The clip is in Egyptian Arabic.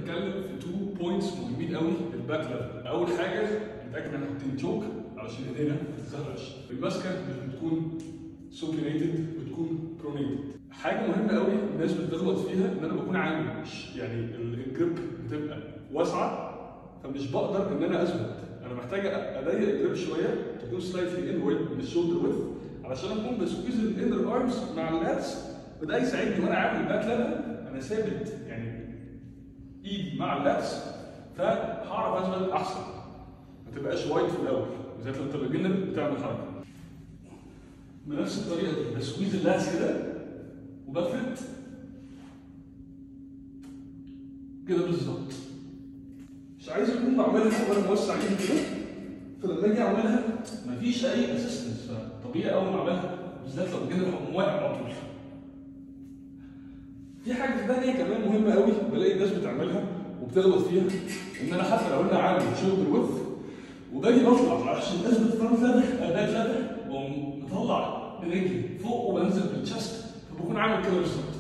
بنتكلم في تو بوينتس مهمين قوي للباك ليفل اول حاجه نتاكد ان احنا حاطين جوك علشان ايدينا ما تتزهقش الماسكه مش بتكون سوبينيتد بتكون برونيتد حاجه مهمه قوي الناس بتغلط فيها ان انا بكون عامل مش يعني الجريب بتبقى واسعه فمش بقدر ان انا اثبت انا محتاج اضيق الجريب شويه تكون سلايتلي انورد من الشولدر ويث علشان اكون بسكويز الانر ارمز مع اللاتس وده يساعدني وانا عامل باك ليفل انا ثابت يعني ايدي مع اللاتس فهعرف اثبت احسن ما تبقاش وايد في الاول بالذات لو انت بيجنر بتعمل حركه بنفس الطريقه دي بسكويز اللاتس كده وبفرد كده بالظبط مش عايز اكون بعملها وانا موسع ايدي كده فلما اجي اعملها مفيش اي اسيستنس فطبيعي اول ما اعملها بالذات لو الجنر هقوم واقع على طول في حاجه ثانيه كمان مهمه قوي بلاقي الناس بتعملها وبتغلط فيها ان انا حتى لو انا عامل شولدر ويث وباجي بطلع عشان اثبت فرونت لاتر باك لاتر واقوم مطلع برجلي فوق وبنزل بالتشست فبكون عامل كده بالظبط